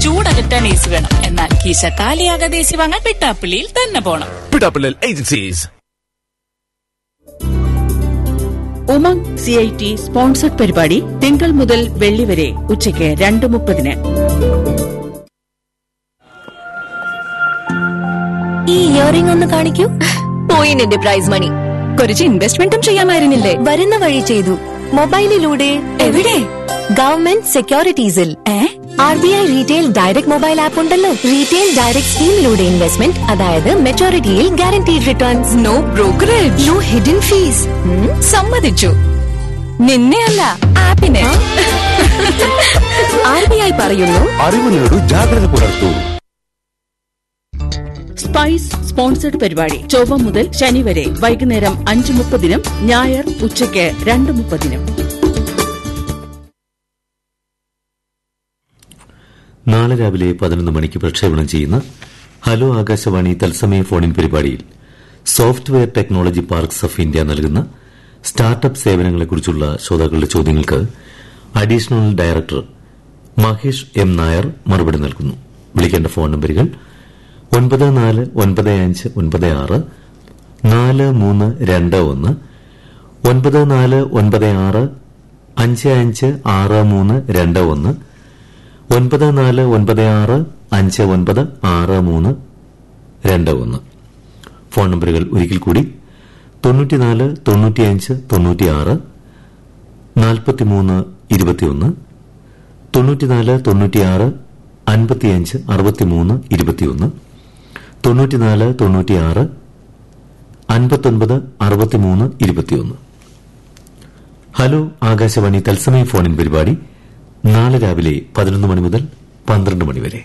ചൂടകറ്റാൻ AC വേണം എന്നാൽ കീശ കാലിയാകാതെ AC വാങ്ങാൻ പിട്ടാപ്പിള്ളിയിൽ തന്നെ പോണം പിടാപ്പിള്ളൽ agencies Umang C I T sponsored പരിപാടി തിങ്കൾ മുതൽ വെള്ളി വരെ ഉച്ചയ്ക്ക് രണ്ട് മുപ്പതിന് ഈ ഇയറിംഗ് ഒന്ന് കാണിക്കൂ പോയി നിന്റെ പ്രൈസ് മണി കുറച്ച് ഇൻവെസ്റ്റ്മെന്റും ചെയ്യാമായിരുന്നില്ലേ വരുന്ന വഴി ചെയ്തു മൊബൈലിലൂടെ എവിടെ ഗവൺമെന്റ് സെക്യൂരിറ്റീസിൽ R B I retail direct mobile app ഉണ്ടല്ലോ റീറ്റെയിൽ ഡയറക്ട് സ്കീമിലൂടെ ഇൻവെസ്റ്റ്മെന്റ് അതായത് മെച്ചോറിറ്റിയിൽ guaranteed returns no brokerage no hidden fees സമ്മതിച്ചു നിന്നെ അല്ല ആപ്പിനെ ആർ ബി ഐ പറയുന്നു അറിവ് നേടൂ ജാഗ്രത പുലർത്തൂ സ്പൈസ് സ്പോൺസർഡ് പരിപാടി ചൊവ്വ മുതൽ ശനി വരെ വൈകുന്നേരം അഞ്ച് മുപ്പതിനും ഞായർ ഉച്ചയ്ക്ക് രണ്ട് മുപ്പതിനും നാളെ രാവിലെ പതിനൊന്ന് മണിക്ക് പ്രക്ഷേപണം ചെയ്യുന്ന ഹലോ ആകാശവാണി തത്സമയ ഫോണിൻ പരിപാടിയിൽ software technology parks of India നൽകുന്ന സ്റ്റാർട്ടപ്പ് സേവനങ്ങളെക്കുറിച്ചുള്ള ശ്രോതാക്കളുടെ ചോദ്യങ്ങൾക്ക് additional director Mahesh M Nair മറുപടി നൽകുന്നു വിളിക്കേണ്ട ഫോൺ നമ്പറുകൾ ഒൻപത് നാല് ഒൻപത് അഞ്ച് ഒൻപത് ആറ് നാല് മൂന്ന് രണ്ട് ഒന്ന് ഒൻപത് നാല് ഒൻപത് ആറ് അഞ്ച് അഞ്ച് ആറ് മൂന്ന് രണ്ട് ഒന്ന് ഒൻപത് നാല് ഒൻപത് ആറ് അഞ്ച് ഒൻപത് ആറ് മൂന്ന് രണ്ട് ഒന്ന് ഫോൺ നമ്പറുകൾ ഒരിക്കൽ കൂടി തൊണ്ണൂറ്റിനാല് തൊണ്ണൂറ്റിയഞ്ച് തൊണ്ണൂറ്റിയാറ് നാൽപ്പത്തിമൂന്ന് ഇരുപത്തിയൊന്ന് തൊണ്ണൂറ്റിനാല് തൊണ്ണൂറ്റിയാറ് അൻപത്തിയഞ്ച് അറുപത്തിമൂന്ന് ഇരുപത്തിയൊന്ന് തൊണ്ണൂറ്റിനാല് തൊണ്ണൂറ്റിയാറ് അൻപത്തൊൻപത് അറുപത്തിമൂന്ന് ഇരുപത്തിയൊന്ന് ഹലോ ആകാശവാണി തത്സമയ ഫോണിൻ പരിപാടി നാളെ രാവിലെ പതിനൊന്ന് മണി മുതൽ പന്ത്രണ്ട് മണി വരെ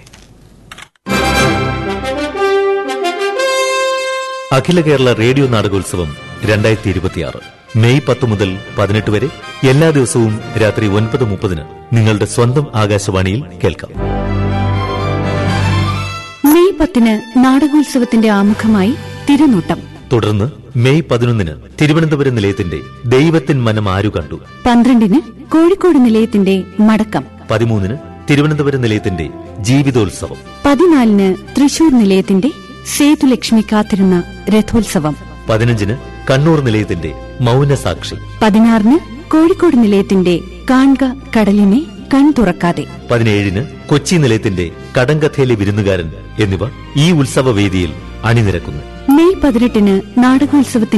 അഖില കേരള റേഡിയോ നാടകോത്സവം രണ്ടായിരത്തി ഇരുപത്തിയാറ് മെയ് പത്ത് മുതൽ പതിനെട്ട് വരെ എല്ലാ ദിവസവും രാത്രി ഒൻപത് മുപ്പതിന് നിങ്ങളുടെ സ്വന്തം ആകാശവാണിയിൽ കേൾക്കാം മെയ് പത്തിന് നാടകോത്സവത്തിന്റെ ആമുഖമായി തിരുനോട്ടം തുടർന്ന് മെയ് പതിനൊന്നിന് തിരുവനന്തപുരം നിലയത്തിന്റെ ദൈവത്തിൻ മനം ആരു കണ്ടു പന്ത്രണ്ടിന് കോഴിക്കോട് നിലയത്തിന്റെ മടക്കം പതിമൂന്നിന് തിരുവനന്തപുരം നിലയത്തിന്റെ ജീവിതോത്സവം പതിനാലിന് തൃശൂർ നിലയത്തിന്റെ സേതുലക്ഷ്മി കാത്തിരുന്ന രഥോത്സവം പതിനഞ്ചിന് കണ്ണൂർ നിലയത്തിന്റെ മൗനസാക്ഷി പതിനാറിന് കോഴിക്കോട് നിലയത്തിന്റെ കാൺക കടലിനെ കൺ തുറക്കാതെ പതിനേഴിന് കൊച്ചി നിലയത്തിന്റെ കടങ്കഥയിലെ വിരുന്നുകാരൻ എന്നിവ ഈ ഉത്സവവേദിയിൽ അണിനിരക്കുന്നു മെയ് പതിനെട്ടിന് നാടകോത്സവത്തിന്റെ